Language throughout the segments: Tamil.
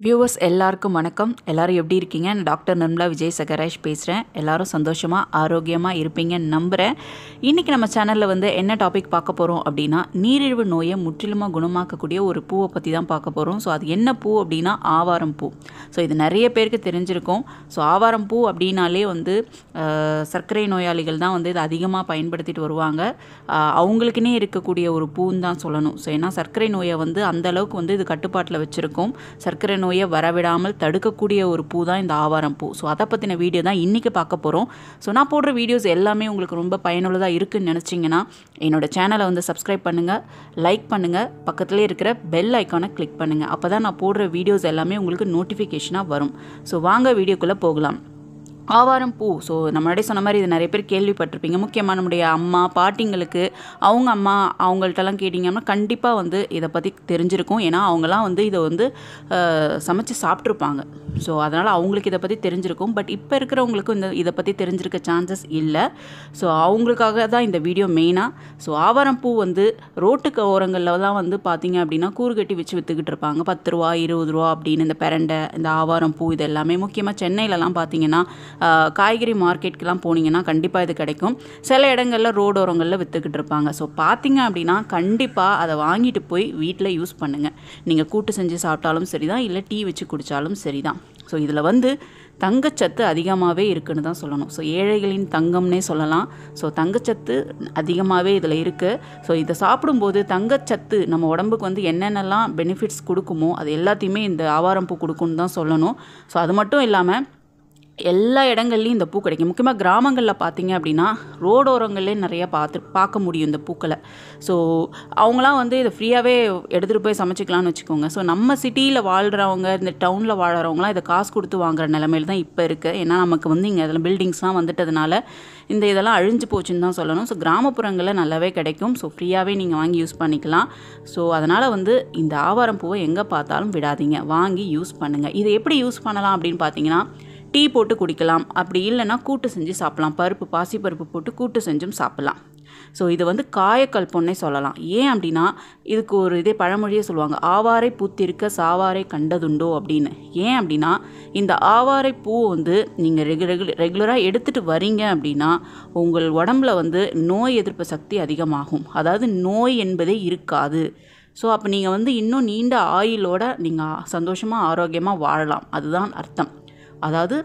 வியூவர்ஸ் எல்லாருக்கும் வணக்கம் எல்லாரும் எப்படி இருக்கீங்க நான் டாக்டர் நிர்மலா விஜய் சகரேஷ் பேசுகிறேன் எல்லாரும் சந்தோஷமாக ஆரோக்கியமாக இருப்பீங்கன்னு நம்புகிறேன் இன்றைக்கி நம்ம சேனலில் வந்து என்ன டாபிக் பார்க்க போகிறோம் அப்படின்னா நீரிழிவு நோயை முற்றிலுமாக குணமாக்கக்கூடிய ஒரு பூவை பற்றி தான் பார்க்க போகிறோம் ஸோ அது என்ன பூ அப்படின்னா ஆவாரம் பூ ஸோ இது நிறைய பேருக்கு தெரிஞ்சிருக்கும் ஸோ ஆவாரம் பூ அப்படின்னாலே வந்து அஹ், சர்க்கரை நோயாளிகள் தான் வந்து இதை அதிகமாக பயன்படுத்திட்டு வருவாங்க அஹ், அவங்களுக்குன்னே இருக்கக்கூடிய ஒரு பூன்னு தான் சொல்லணும் ஸோ ஏன்னா சர்க்கரை நோயை வந்து அந்த அளவுக்கு வந்து இது கட்டுப்பாட்டில் வச்சுருக்கோம் சர்க்கரை நோயை வரவிடாமல் தடுக்கக்கூடிய ஒரு பூ தான் இந்த ஆவாரம் பூ ஸோ அதை பற்றின வீடியோ தான் இன்றைக்கி பார்க்க போகிறோம் ஸோ நான் போடுற வீடியோஸ் எல்லாமே உங்களுக்கு ரொம்ப பயனுள்ளதாக இருக்குன்னு நினச்சிங்கன்னா என்னோட சேனலை வந்து சப்ஸ்கிரைப் பண்ணுங்கள் லைக் பண்ணுங்கள் பக்கத்துலேயே இருக்கிற பெல் ஐக்கானை கிளிக் பண்ணுங்கள் அப்போ தான் நான் போடுற வீடியோஸ் எல்லாமே உங்களுக்கு நோட்டிஃபிகேஷனாக வரும் ஸோ வாங்க வீடியோக்குள்ளே போகலாம் ஆவாரம் பூ ஸோ நம்ம முன்னாடி சொன்ன மாதிரி இது நிறைய பேர் கேள்விப்பட்டிருப்பீங்க முக்கியமாக நம்முடைய அம்மா பாட்டிங்களுக்கு அவங்க அம்மா அவங்கள்ட்டலாம் கேட்டிங்கன்னா கண்டிப்பாக வந்து இதை பற்றி தெரிஞ்சிருக்கும் ஏன்னா அவங்களாம் வந்து இதை வந்து அஹ், சமைச்சு சாப்பிட்ருப்பாங்க ஸோ அதனால் அவங்களுக்கு இதை பற்றி தெரிஞ்சிருக்கும் பட் இப்போ இருக்கிறவங்களுக்கும் இந்த இதை பற்றி தெரிஞ்சிருக்க சான்சஸ் இல்லை ஸோ அவங்களுக்காக தான் இந்த வீடியோ மெயினாக ஸோ ஆவாரம் பூ வந்து ரோட்டுக்கு ஓரங்களில் தான் வந்து பார்த்தீங்க அப்படின்னா கூறு கட்டி வச்சு விற்றுக்கிட்டு இருப்பாங்க பத்து ரூபா இருபது ரூபா அப்படின்னு இந்த பெரண்டை இந்த ஆவாரம் பூ இது எல்லாமே முக்கியமாக சென்னையிலலாம் பார்த்தீங்கன்னா ஆஹ், காய்கறி மார்க்கெட்டுக்கெலாம் போனீங்கன்னா கண்டிப்பாக இது கிடைக்கும் சில இடங்களில் ரோடு ஓரங்களில் விற்றுக்கிட்டு இருப்பாங்க ஸோ பார்த்தீங்க அப்படின்னா கண்டிப்பாக அதை வாங்கிட்டு போய் வீட்டில் யூஸ் பண்ணுங்கள் நீங்கள் கூட்டு செஞ்சு சாப்பிட்டாலும் சரி தான் இல்லை டீ வச்சு குடித்தாலும் சரி தான் ஸோ இதில் வந்து தங்கச்சத்து அதிகமாகவே இருக்குன்னு தான் சொல்லணும் ஸோ ஏழைகளின் தங்கம்னே சொல்லலாம் ஸோ தங்கச்சத்து அதிகமாகவே இதில் இருக்குது ஸோ இதை சாப்பிடும்போது தங்கச்சத்து நம்ம உடம்புக்கு வந்து என்னென்னலாம் பெனிஃபிட்ஸ் கொடுக்குமோ அது எல்லாத்தையுமே இந்த ஆவாரம் பூ கொடுக்குன்னு தான் சொல்லணும் ஸோ அது மட்டும் இல்லாமல் எல்லா இடங்கள்லையும் இந்த பூ கிடைக்கும் முக்கியமாக கிராமங்களில் பார்த்தீங்க அப்படின்னா ரோடோரங்கள்லேயே நிறைய பார்த்து பார்க்க முடியும் இந்த பூக்களை ஸோ அவங்களாம் வந்து இதை ஃப்ரீயாகவே எடுத்துகிட்டு போய் சமைச்சிக்கலாம்னு வச்சுக்கோங்க ஸோ நம்ம சிட்டியில் வாழ்கிறவங்க இந்த டவுனில் வாழ்கிறவங்களாம் இதை காசு கொடுத்து வாங்குற நிலமையில தான் இப்போ இருக்குது ஏன்னா நமக்கு வந்து இங்கே அதில் பில்டிங்ஸ்லாம் வந்துட்டதுனால இந்த இதெல்லாம் அழிஞ்சு போச்சுன்னு தான் சொல்லணும் ஸோ கிராமப்புறங்களில் நல்லாவே கிடைக்கும் ஸோ ஃப்ரீயாகவே நீங்கள் வாங்கி யூஸ் பண்ணிக்கலாம் ஸோ அதனால் வந்து இந்த ஆவாரம் பூவை எங்கே பார்த்தாலும் விடாதீங்க வாங்கி யூஸ் பண்ணுங்கள் இதை எப்படி யூஸ் பண்ணலாம் அப்படின்னு பார்த்தீங்கன்னா டீ போட்டு குடிக்கலாம் அப்படி இல்லைன்னா கூட்டு செஞ்சு சாப்பிடலாம் பருப்பு பாசி பருப்பு போட்டு கூட்டு செஞ்சும் சாப்பிடலாம் ஸோ இது வந்து காயக்கல்பொன்னே சொல்லலாம் ஏன் அப்படின்னா இதுக்கு ஒரு இதே பழமொழியே சொல்லுவாங்க ஆவாரை பூத்திருக்க சாவாரை கண்டதுண்டோ அப்படின்னு ஏன் அப்படின்னா இந்த ஆவாரை பூ வந்து நீங்கள் ரெகு ரெகு ரெகுலராக எடுத்துகிட்டு வரீங்க அப்படின்னா உங்கள் உடம்புல வந்து நோய் எதிர்ப்பு சக்தி அதிகமாகும் அதாவது நோய் என்பதே இருக்காது ஸோ அப்போ நீங்கள் வந்து இன்னும் நீண்ட ஆயுளோட நீங்கள் சந்தோஷமாக ஆரோக்கியமாக வாழலாம் அதுதான் அர்த்தம் அதாவது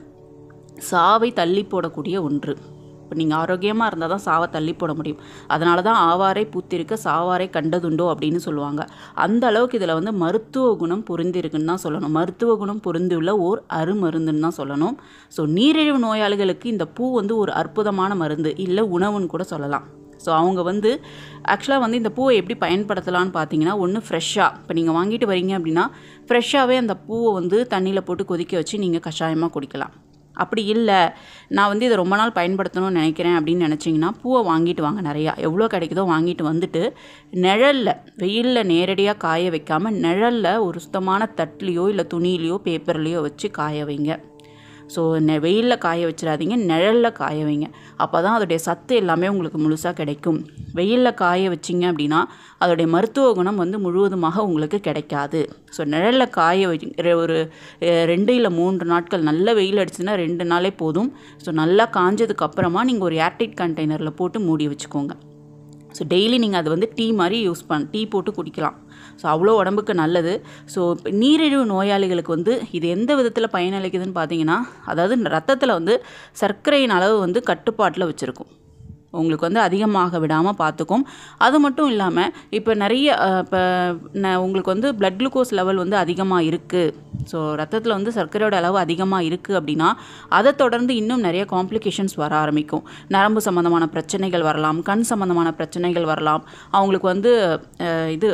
சாவை தள்ளி போடக்கூடிய ஒன்று இப்போ நீங்கள் ஆரோக்கியமாக இருந்தால் தான் சாவை தள்ளி போட முடியும் அதனால தான் ஆவாரை பூத்திருக்க சாவாரை கண்டதுண்டோ அப்படின்னு சொல்லுவாங்க அந்த அளவுக்கு இதில் வந்து மருத்துவ குணம் பொருந்திருக்குன்னு தான் சொல்லணும் மருத்துவ குணம் பொருந்தியுள்ள ஓர் அருமருந்துன்னு தான் சொல்லணும் ஸோ நீரிழிவு நோயாளிகளுக்கு இந்த பூ வந்து ஒரு அற்புதமான மருந்து இல்லை உணவுன்னு கூட சொல்லலாம் ஸோ அவங்க வந்து ஆக்சுவலாக வந்து இந்த பூவை எப்படி பயன்படுத்தலாம்னு பார்த்தீங்கன்னா ஒன்று ஃப்ரெஷ்ஷாக இப்போ நீங்கள் வாங்கிட்டு வரீங்க அப்படின்னா ஃப்ரெஷ்ஷாகவே அந்த பூவை வந்து தண்ணியில் போட்டு கொதிக்க வச்சு நீங்கள் கஷாயமாக குடிக்கலாம் அப்படி இல்லை நான் வந்து இதை ரொம்ப நாள் பயன்படுத்தணும்னு நினைக்கிறேன் அப்படின்னு நினச்சிங்கன்னா பூவை வாங்கிட்டு வாங்க நிறையா எவ்வளோ கிடைக்குதோ வாங்கிட்டு வந்துட்டு நிழலில் வெயிலில் நேரடியாக காய வைக்காமல் நிழலில் ஒரு சுத்தமான தட்லேயோ இல்லை துணியிலையோ பேப்பர்லேயோ வச்சு காய வைங்க ஸோ நெ வெயிலில் காய வச்சிடாதீங்க நிழலில் காய வைங்க அப்போ தான் அதோடைய சத்து எல்லாமே உங்களுக்கு முழுசாக கிடைக்கும் வெயிலில் காய வச்சிங்க அப்படின்னா அதோடைய மருத்துவ குணம் வந்து முழுவதுமாக உங்களுக்கு கிடைக்காது ஸோ நிழலில் காய வை ரெ- ஒரு அஹ், ரெண்டு இல்லை மூன்று நாட்கள் நல்ல வெயில் அடிச்சுன்னா ரெண்டு நாளே போதும் ஸோ நல்லா காஞ்சதுக்கு அப்புறமா நீங்கள் ஒரு ஏர்டைட் கண்டெய்னரில் போட்டு மூடி வச்சுக்கோங்க ஸோ டெய்லி நீங்கள் அதை வந்து டீ மாதிரி யூஸ் பண்ண டீ போட்டு குடிக்கலாம் ஸோ அவ்வளோ உடம்புக்கு நல்லது ஸோ இப்ப நீரிழிவு நோயாளிகளுக்கு வந்து இது எந்த விதத்தில் பயனளிக்குதுன்னு பார்த்தீங்கன்னா அதாவது ரத்தத்தில் வந்து சர்க்கரையின் அளவு வந்து கட்டுப்பாட்டில் வச்சுருக்கும் உங்களுக்கு வந்து அதிகமாக விடாமல் பார்த்துக்கும் அது மட்டும் இல்லாமல் இப்போ நிறைய இப்போ உங்களுக்கு வந்து blood குளுக்கோஸ் லெவல் வந்து அதிகமாக இருக்குது ஸோ ரத்தத்தில் வந்து சர்க்கரையோட அளவு அதிகமாக இருக்குது அப்படின்னா அதை தொடர்ந்து இன்னும் நிறைய காம்ப்ளிகேஷன்ஸ் வர ஆரம்பிக்கும் நரம்பு சம்மந்தமான பிரச்சனைகள் வரலாம் கண் சம்மந்தமான பிரச்சனைகள் வரலாம் அவங்களுக்கு வந்து அஹ், இது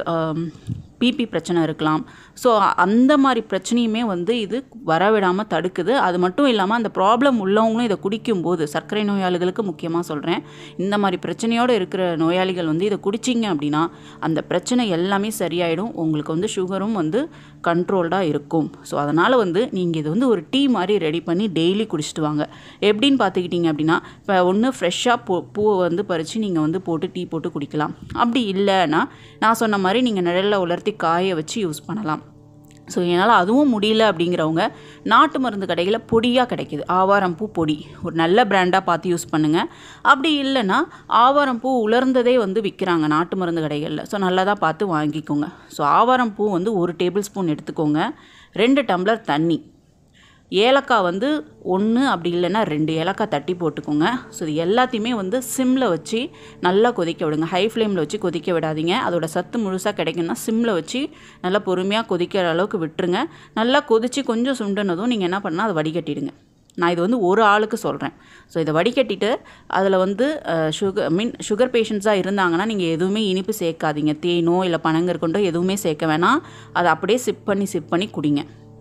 பிபி பிரச்சனை இருக்கலாம் ஸோ அந்த மாதிரி பிரச்சனையுமே வந்து இது வரவிடாமல் தடுக்குது அது மட்டும் இல்லாமல் அந்த ப்ராப்ளம் உள்ளவங்களும் இதை குடிக்கும்போது சர்க்கரை நோயாளிகளுக்கு முக்கியமாக சொல்கிறேன் இந்த மாதிரி பிரச்சனையோடு இருக்கிற நோயாளிகள் வந்து இதை குடிச்சிங்க அப்படின்னா அந்த பிரச்சனை எல்லாமே சரியாயிடும் உங்களுக்கு வந்து சுகரும் வந்து கண்ட்ரோல்டாக இருக்கும் ஸோ அதனால் வந்து நீங்கள் இது வந்து ஒரு டீ மாதிரி ரெடி பண்ணி டெய்லி குடிச்சிட்டு வாங்க எப்படின்னு பார்த்துக்கிட்டிங்க அப்படின்னா இப்போ ஒன்று ஃப்ரெஷ்ஷாக பூ பூவை வந்து பறித்து நீங்கள் வந்து போட்டு டீ போட்டு குடிக்கலாம் அப்படி இல்லைன்னா நான் சொன்ன மாதிரி நீங்கள் நிழலில் உலர்த்தி காய வச்சு யூஸ் பண்ணலாம் ஸோ என்னால் அதுவும் முடியல அப்படிங்கிறவங்க நாட்டு மருந்து கடைகளில் பொடியாக கிடைக்கிது ஆவாரம் பூ பொடி ஒரு நல்ல பிராண்டாக பார்த்து யூஸ் பண்ணுங்கள் அப்படி இல்லைன்னா ஆவாரம் பூ உலர்ந்ததே வந்து விற்கிறாங்க நாட்டு மருந்து கடைகளில் ஸோ நல்லதாக பார்த்து வாங்கிக்கோங்க ஸோ ஆவாரம் பூ வந்து ஒரு டேபிள் ஸ்பூன் எடுத்துக்கோங்க ரெண்டு டம்ளர் தண்ணி ஏலக்காய் வந்து ஒன்று அப்படி இல்லைன்னா ரெண்டு ஏலக்காய் தட்டி போட்டுக்கோங்க ஸோ இது எல்லாத்தையுமே வந்து சிம்மில் வச்சு நல்லா கொதிக்க விடுங்க ஹை ஃப்ளேமில் வச்சு கொதிக்க விடாதீங்க அதோட சத்து முழுசாக கிடைக்கும்னா சிம்மில் வச்சு நல்லா பொறுமையாக கொதிக்கிற அளவுக்கு விட்டுருங்க நல்லா கொதித்து கொஞ்சம் சுண்டுனதும் நீங்கள் என்ன பண்ணால் அதை வடிகட்டிடுங்க நான் இது வந்து ஒரு ஆளுக்கு சொல்கிறேன் ஸோ இதை வடிகட்டிட்டு அதில் வந்து சுகர் மீன் சுகர் பேஷண்ட்ஸாக இருந்தாங்கன்னா நீங்கள் எதுவுமே இனிப்பு சேர்க்காதீங்க தேனோ இல்லை பனங்கற்கொண்டோ எதுவுமே சேர்க்க வேணாம் அதை அப்படியே சிப் பண்ணி சிப் பண்ணி குடிங்க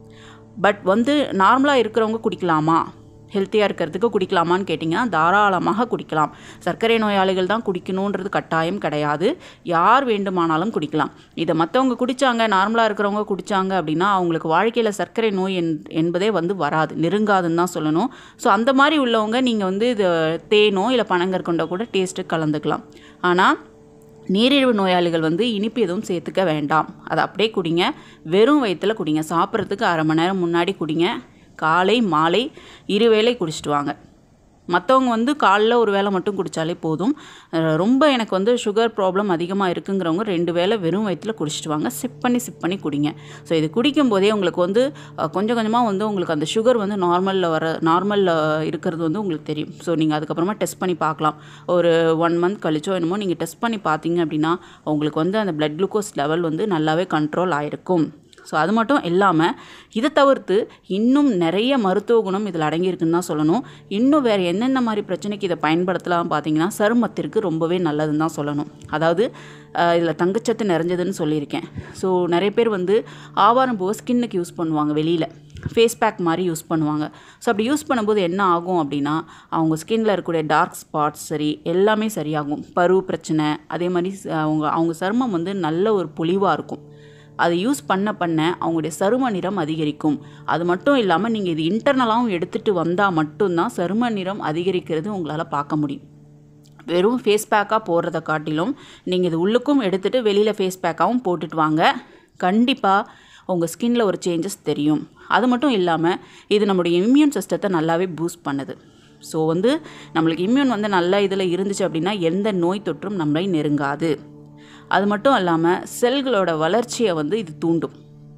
பட் வந்து நார்மலாக இருக்கிறவங்க குடிக்கலாமா ஹெல்த்தியாக இருக்கிறதுக்கு குடிக்கலாமான்னு கேட்டிங்கன்னா தாராளமாக குடிக்கலாம் சர்க்கரை நோயாளிகள் தான் குடிக்கணுன்றது கட்டாயம் கிடையாது யார் வேண்டுமானாலும் குடிக்கலாம் இதை மற்றவங்க குடித்தாங்க நார்மலாக இருக்கிறவங்க குடித்தாங்க அப்படின்னா அவங்களுக்கு வாழ்க்கையில் சர்க்கரை நோய் என் என்பதே வந்து வராது நெருங்காதுன்னு தான் சொல்லணும் ஸோ அந்த மாதிரி உள்ளவங்க நீங்கள் வந்து இது தேனோ இல்லை பனங்கற்கொண்டோ கூட டேஸ்ட்டு கலந்துக்கலாம் ஆனால் நீரிழிவு நோயாளிகள் வந்து இனிப்பு எதுவும் சேர்த்துக்க வேண்டாம் அதை அப்படியே குடிங்க வெறும் வயிற்றில் குடிங்க சாப்பிட்றதுக்கு அரை மணி நேரம் முன்னாடி குடிங்க காலை மாலை இரு வேளை குடிச்சிட்டு வாங்க மற்றவங்க வந்து காலைல ஒரு வேளை மட்டும் குடித்தாலே போதும் அஹ் ரொம்ப எனக்கு வந்து சுகர் ப்ராப்ளம் அதிகமாக இருக்குங்கிறவங்க ரெண்டு வேளை வெறும் வயிற்றில் குடிச்சிட்டு வாங்க சிப் பண்ணி சிப் பண்ணி குடிங்க ஸோ இது குடிக்கும் போதே உங்களுக்கு வந்து அஹ், கொஞ்சம் கொஞ்சமாக வந்து உங்களுக்கு அந்த சுகர் வந்து நார்மலில் வர நார்மலில் இருக்கிறது வந்து உங்களுக்கு தெரியும் ஸோ நீங்கள் அதுக்கப்புறமா டெஸ்ட் பண்ணி பார்க்கலாம் ஒரு ஒன் மந்த் கழிச்சோ என்னமோ நீங்கள் டெஸ்ட் பண்ணி பார்த்தீங்க அப்படின்னா உங்களுக்கு வந்து அந்த பிளட் குளுக்கோஸ் லெவல் வந்து நல்லாவே கண்ட்ரோல் ஆயிருக்கும் ஸோ அது மட்டும் இல்லாமல் இதை தவிர்த்து இன்னும் நிறைய மருத்துவ குணம் இதில் அடங்கியிருக்குன்னு தான் சொல்லணும் இன்னும் வேறு என்னென்ன மாதிரி பிரச்சனைக்கு இதை பயன்படுத்தலாம் பார்த்தீங்கன்னா சருமத்திற்கு ரொம்பவே நல்லதுன்னு தான் சொல்லணும் அதாவது இதில் தங்கச்சத்து நிறைஞ்சதுன்னு சொல்லியிருக்கேன் ஸோ நிறைய பேர் வந்து ஆவாரம் பூவை ஸ்கின்னுக்கு யூஸ் பண்ணுவாங்க வெளியில் ஃபேஸ் பேக் மாதிரி யூஸ் பண்ணுவாங்க ஸோ அப்படி யூஸ் பண்ணும்போது என்ன ஆகும் அப்படின்னா அவங்க ஸ்கின்ல இருக்கக்கூடிய டார்க் ஸ்பாட்ஸ் சரி எல்லாமே சரியாகும் பரு பிரச்சனை அதே மாதிரி ச- அவங்க அவங்க சருமம் வந்து நல்ல ஒரு பொலிவாக இருக்கும் அதை யூஸ் பண்ண பண்ண அவங்களுடைய சரும நிறம் அதிகரிக்கும் அது மட்டும் இல்லாமல் நீங்கள் இது இன்டர்னலாகவும் எடுத்துகிட்டு வந்தால் மட்டும்தான் சரும நிறம் அதிகரிக்கிறது உங்களால் பார்க்க முடியும் வெறும் ஃபேஸ் பேக்காக போடுறத காட்டிலும் நீங்கள் இது உள்ளுக்கும் எடுத்துகிட்டு வெளியில் ஃபேஸ் பேக்காகவும் போட்டுட்டு வாங்க கண்டிப்பாக உங்கள் ஸ்கின்ல ஒரு சேஞ்சஸ் தெரியும் அது மட்டும் இல்லாமல் இது நம்முடைய இம்யூன் சிஸ்டத்தை நல்லாவே பூஸ்ட் பண்ணுது ஸோ வந்து நம்மளுக்கு இம்யூன் வந்து நல்ல இதில் இருந்துச்சு அப்படின்னா எந்த நோய் தொற்றும் நம்மளை நெருங்காது அது மட்டும் இல்லாமல் செல்களோட வளர்ச்சியை வந்து இது தூண்டும்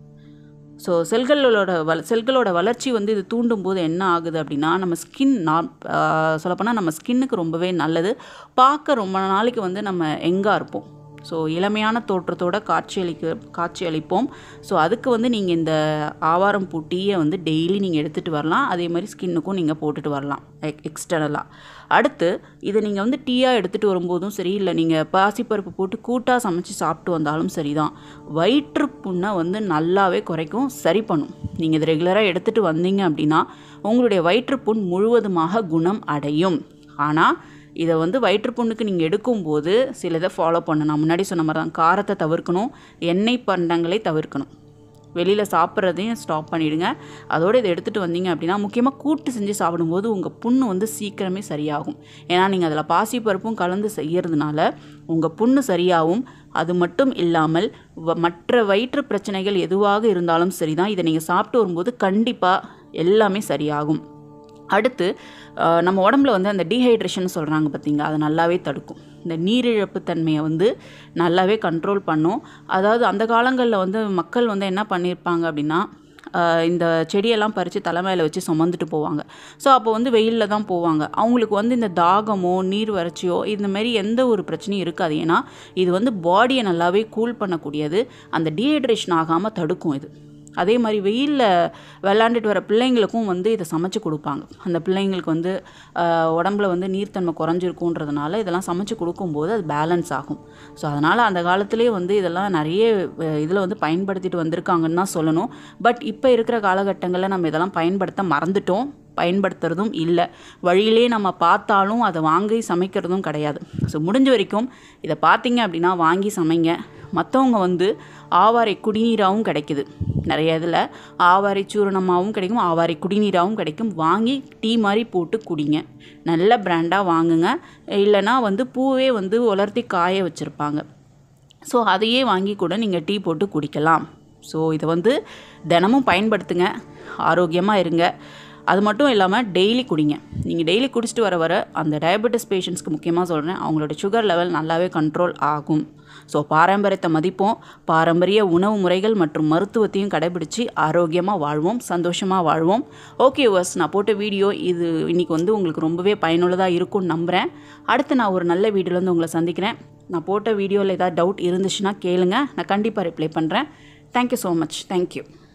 ஸோ செல்களோட வள செல்களோட வளர்ச்சி வந்து இது தூண்டும் போது என்ன ஆகுது அப்படின்னா நம்ம ஸ்கின் நார் சொல்லப்போனால் நம்ம ஸ்கின்னுக்கு ரொம்பவே நல்லது பார்க்க ரொம்ப நாளைக்கு வந்து நம்ம எங்காக இருப்போம் ஸோ இளமையான தோற்றத்தோட காட்சியளிக்க காட்சியளிப்போம் ஸோ அதுக்கு வந்து நீங்கள் இந்த ஆவாரம் பூ டீயை வந்து டெய்லி நீங்கள் எடுத்துகிட்டு வரலாம் அதே மாதிரி ஸ்கின்னுக்கும் நீங்கள் போட்டுட்டு வரலாம் எக் எக்ஸ்டர்னலாக அடுத்து இதை நீங்கள் வந்து டீயாக எடுத்துகிட்டு வரும்போதும் சரி இல்லை நீங்கள் பாசிப்பருப்பு போட்டு கூட்டாக சமைச்சு சாப்பிட்டு வந்தாலும் சரி தான் வயிற்றுப்புண்ணை வந்து நல்லாவே குறைக்கும் சரி பண்ணும் நீங்கள் இது ரெகுலராக எடுத்துகிட்டு வந்தீங்க அப்படின்னா உங்களுடைய வயிற்றுப்புண் முழுவதுமாக குணம் அடையும் ஆனால் இதை வந்து வயிற்றுப்புண்ணுக்கு நீங்கள் எடுக்கும்போது சில இதை ஃபாலோ பண்ணணும் நான் முன்னாடி சொன்ன மாதிரி தான் காரத்தை தவிர்க்கணும் எண்ணெய் பண்டங்களை தவிர்க்கணும் வெளியில் சாப்பிட்றதையும் ஸ்டாப் பண்ணிவிடுங்க அதோடு இதை எடுத்துகிட்டு வந்தீங்க அப்படின்னா முக்கியமாக கூட்டு செஞ்சு சாப்பிடும்போது உங்கள் புண்ணு வந்து சீக்கிரமே சரியாகும் ஏன்னா நீங்கள் அதில் பாசி பருப்பும் கலந்து செய்யறதுனால உங்கள் புண்ணு சரியாகும் அது மட்டும் இல்லாமல் வ- மற்ற வயிற்று பிரச்சனைகள் எதுவாக இருந்தாலும் சரி தான் இதை நீங்கள் சாப்பிட்டு வரும்போது கண்டிப்பாக எல்லாமே சரியாகும் அடுத்து அஹ், நம்ம உடம்புல வந்து அந்த டீஹைட்ரேஷன் சொல்கிறாங்க பார்த்தீங்களா அதை நல்லாவே தடுக்கும் இந்த நீரிழப்பு தன்மையை வந்து நல்லாவே கண்ட்ரோல் பண்ணும் அதாவது அந்த காலங்களில் வந்து மக்கள் வந்து என்ன பண்ணியிருப்பாங்க அப்படின்னா அஹ், இந்த செடியெல்லாம் பறித்து தலைமையில் வச்சு சுமந்துட்டு போவாங்க ஸோ அப்போ வந்து வெயிலில் தான் போவாங்க அவங்களுக்கு வந்து இந்த தாகமோ நீர் வறட்சியோ இந்த மாதிரி எந்த ஒரு பிரச்சனையும் இருக்காது ஏன்னா இது வந்து பாடியை நல்லாவே கூல் பண்ணக்கூடியது அந்த டீஹைட்ரேஷன் ஆகாமல் தடுக்கும் இது அதே மாதிரி வெயிலில் விளாண்டுட்டு வர பிள்ளைங்களுக்கும் வந்து இதை சமைச்சு கொடுப்பாங்க அந்த பிள்ளைங்களுக்கு வந்து ஆஹ், உடம்புல வந்து நீர்த்தன்மை குறைஞ்சிருக்குன்றதுனால இதெல்லாம் சமைச்சு கொடுக்கும்போது அது பேலன்ஸ் ஆகும் ஸோ அதனால் அந்த காலத்திலே வந்து இதெல்லாம் நிறைய இதில் வந்து பயன்படுத்திட்டு வந்திருக்காங்கன்னு தான் சொல்லணும் பட் இப்போ இருக்கிற காலகட்டங்களில் நம்ம இதெல்லாம் பயன்படுத்த மறந்துட்டோம் பயன்படுத்துறதும் இல்லை வழியிலே நம்ம பார்த்தாலும் அதை வாங்கி சமைக்கிறதும் கிடையாது ஸோ முடிஞ்ச வரைக்கும் இதை பார்த்தீங்க அப்படின்னா வாங்கி சமைங்க மற்றவங்க வந்து ஆவாரை குடிநீராகவும் கிடைக்குது நிறைய இதில் ஆவாரை சூரணமாகவும் கிடைக்கும் ஆவாரை குடிநீராகவும் கிடைக்கும் வாங்கி டீ மாதிரி போட்டு குடிங்க நல்ல பிராண்டாக வாங்குங்க இல்லைன்னா வந்து பூவே வந்து உலர்த்தி காய வச்சுருப்பாங்க ஸோ அதையே வாங்கி கூட நீங்கள் டீ போட்டு குடிக்கலாம் ஸோ இதை வந்து தினமும் பயன்படுத்துங்க ஆரோக்கியமாக இருங்க அது மட்டும் இல்லாமல் டெய்லி குடிங்க நீங்கள் டெய்லி குடிச்சிட்டு வர வர அந்த டயபெட்டிஸ் பேஷண்ட்ஸ்க்கு முக்கியமாக சொல்கிறேன் அவங்களோட சுகர் லெவல் நல்லாவே கண்ட்ரோல் ஆகும் ஸோ பாரம்பரியத்தை மதிப்போம் பாரம்பரிய உணவு முறைகள் மற்றும் மருத்துவத்தையும் கடைபிடிச்சு ஆரோக்கியமாக வாழ்வோம் சந்தோஷமாக வாழ்வோம் ஓகே வர்ஸ் நான் போட்ட வீடியோ இது இன்றைக்கி வந்து உங்களுக்கு ரொம்பவே பயனுள்ளதாக இருக்கும்னு நம்புகிறேன் அடுத்து நான் ஒரு நல்ல வீடியோவில் வந்து உங்களை சந்திக்கிறேன் நான் போட்ட வீடியோவில் ஏதாவது டவுட் இருந்துச்சுன்னா கேளுங்க நான் கண்டிப்பாக ரிப்ளை பண்ணுறேன் தேங்க்யூ ஸோ மச் தேங்க்யூ